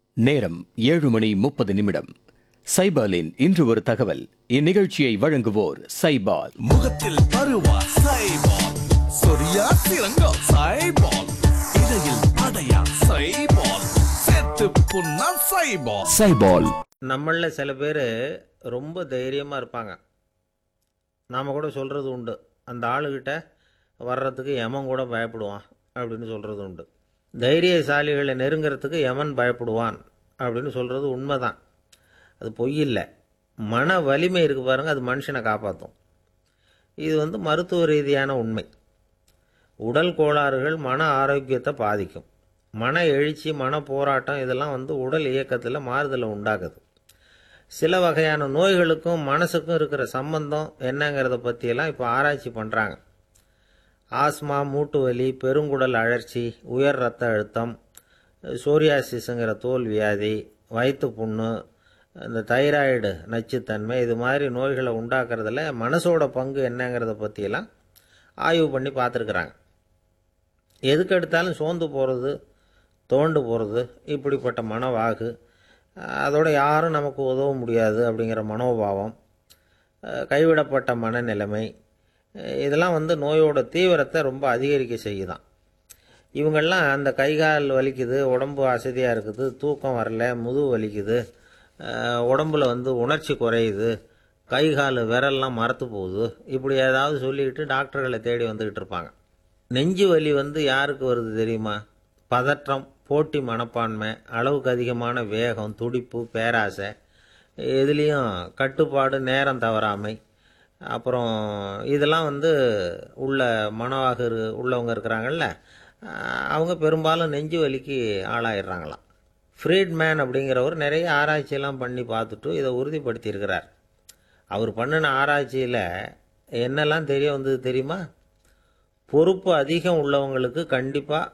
நேரம் ஏழு மணி முப்பது நிமிடம் சைபாலின் இன்று ஒரு தகவல் இந்நிகழ்ச்சியை வழங்குவோர் சைபால் முகத்தில் பருவா சைபால் சொரியா சிறங்கோ சைபால் இடையில் அடையா சைபால் செத்து புண்ணா சைபால் சைபால் நம்மளில் சில பேர் ரொம்ப தைரியமாக இருப்பாங்க நாம் கூட சொல்கிறது உண்டு அந்த ஆளுகிட்ட வர்றதுக்கு யமன் கூட பயப்படுவான் அப்படின்னு சொல்கிறது உண்டு தைரியசாலிகளை நெருங்கிறதுக்கு யமன் பயப்படுவான் அப்படின்னு சொல்கிறது உண்மைதான் அது பொய் இல்லை மன வலிமை இருக்கு பாருங்கள் அது மனுஷனை காப்பாற்றும் இது வந்து மருத்துவ ரீதியான உண்மை உடல் கோளாறுகள் மன ஆரோக்கியத்தை பாதிக்கும் மன எழுச்சி மன போராட்டம் இதெல்லாம் வந்து உடல் இயக்கத்தில் மாறுதலை உண்டாக்குது சில வகையான நோய்களுக்கும் மனசுக்கும் இருக்கிற சம்பந்தம் என்னங்கிறத பற்றியெல்லாம் இப்போ ஆராய்ச்சி பண்ணுறாங்க ஆஸ்மா மூட்டு வலி பெருங்குடல் அழற்சி உயர் ரத்த அழுத்தம் சோரியாசிஸுங்கிற தோல் வியாதி வயிற்று புண்ணு இந்த தைராய்டு நச்சுத்தன்மை இது மாதிரி நோய்களை உண்டாக்குறதுல மனசோட பங்கு என்னங்கிறத பற்றியெல்லாம் ஆய்வு பண்ணி பார்த்துருக்குறாங்க எதுக்கு எடுத்தாலும் சோர்ந்து போகிறது தோண்டு போகிறது இப்படிப்பட்ட மனவாகு அதோட யாரும் நமக்கு உதவ முடியாது அப்படிங்கிற மனோபாவம் அஹ் கைவிடப்பட்ட மனநிலைமை அஹ் இதெல்லாம் வந்து நோயோட தீவிரத்தை ரொம்ப அதிகரிக்க செய்யுதான் இவங்கெல்லாம் அந்த கை கால் வலிக்குது உடம்பு அசதியாக இருக்குது தூக்கம் வரல முதுகு வலிக்குது அஹ் உடம்புல வந்து உணர்ச்சி குறையுது கை கால் விரல்லாம் மரத்து போகுது இப்படி ஏதாவது சொல்லிக்கிட்டு டாக்டர்களை தேடி வந்துக்கிட்டு இருப்பாங்க நெஞ்சு வலி வந்து யாருக்கு வருது தெரியுமா பதற்றம் போட்டி மனப்பான்மை அளவுக்கு அதிகமான வேகம் துடிப்பு பேராசை இதுலேயும் கட்டுப்பாடு நேரம் தவறாமை அப்புறம் இதெல்லாம் வந்து உள்ள மனவாக இரு- உள்ளவங்க இருக்கிறாங்கல்ல அஹ் அவங்க பெரும்பாலும் நெஞ்சு வலிக்கு ஆளாயிடுறாங்களாம் ஃப்ரீட்மேன் அப்படிங்கிறவர் நிறைய ஆராய்ச்சியெல்லாம் பண்ணி பார்த்துட்டு இதை உறுதிப்படுத்தியிருக்கிறார் அவர் பண்ணின ஆராய்ச்சியில் என்னெல்லாம் தெரிய வந்தது தெரியுமா பொறுப்பு அதிகம் உள்ளவங்களுக்கு கண்டிப்பாக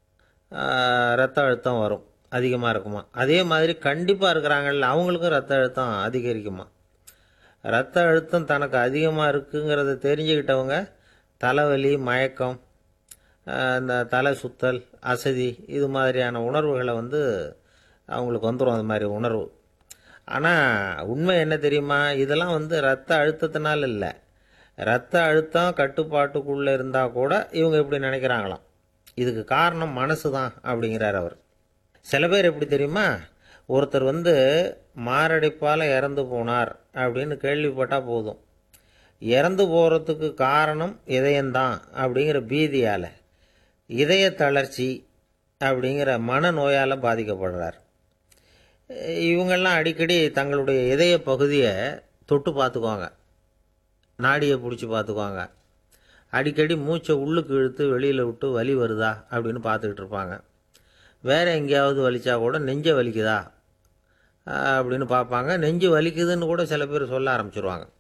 ரத்த அழுத்தம் வரும் அதிகமாக இருக்குமா அதே மாதிரி கண்டிப்பாக இருக்கிறாங்கல்ல அவங்களுக்கும் ரத்த அழுத்தம் அதிகரிக்குமா ரத்த அழுத்தம் தனக்கு அதிகமாக இருக்குங்கிறத தெரிஞ்சுக்கிட்டவங்க தலைவலி மயக்கம் ஆஹ் இந்த தலை சுத்தல் அசதி இது மாதிரியான உணர்வுகளை வந்து அவங்களுக்கு வந்துடும் அது மாதிரி உணர்வு ஆனால் உண்மை என்ன தெரியுமா இதெல்லாம் வந்து ரத்த அழுத்தத்தினால இல்லை ரத்த அழுத்தம் கட்டுப்பாட்டுக்குள்ளே இருந்தால் கூட இவங்க இப்படி நினைக்கிறாங்களாம் இதுக்கு காரணம் மனசு தான் அப்படிங்கிறார் அவர் சில பேர் எப்படி தெரியுமா ஒருத்தர் வந்து மாரடைப்பால் இறந்து போனார் அப்படின்னு கேள்விப்பட்டால் போதும் இறந்து போகிறதுக்கு காரணம் இதயம்தான் அப்படிங்கிற பீதியால் இதய தளர்ச்சி அப்படிங்கிற மனநோயால் பாதிக்கப்படுறார் இவங்கெல்லாம் அடிக்கடி தங்களுடைய இதய பகுதியை தொட்டு பார்த்துக்குவாங்க நாடியை பிடிச்சி பார்த்துக்குவாங்க அடிக்கடி மூச்சை உள்ளுக்கு இழுத்து வெளியில் விட்டு வலி வருதா அப்படின்னு பார்த்துக்கிட்டு இருப்பாங்க வேறு எங்கேயாவது வலிச்சா கூட நெஞ்சை வலிக்குதா ஆஹ் அப்படின்னு பார்ப்பாங்க நெஞ்சு வலிக்குதுன்னு கூட சில பேர் சொல்ல ஆரம்பிச்சிருவாங்க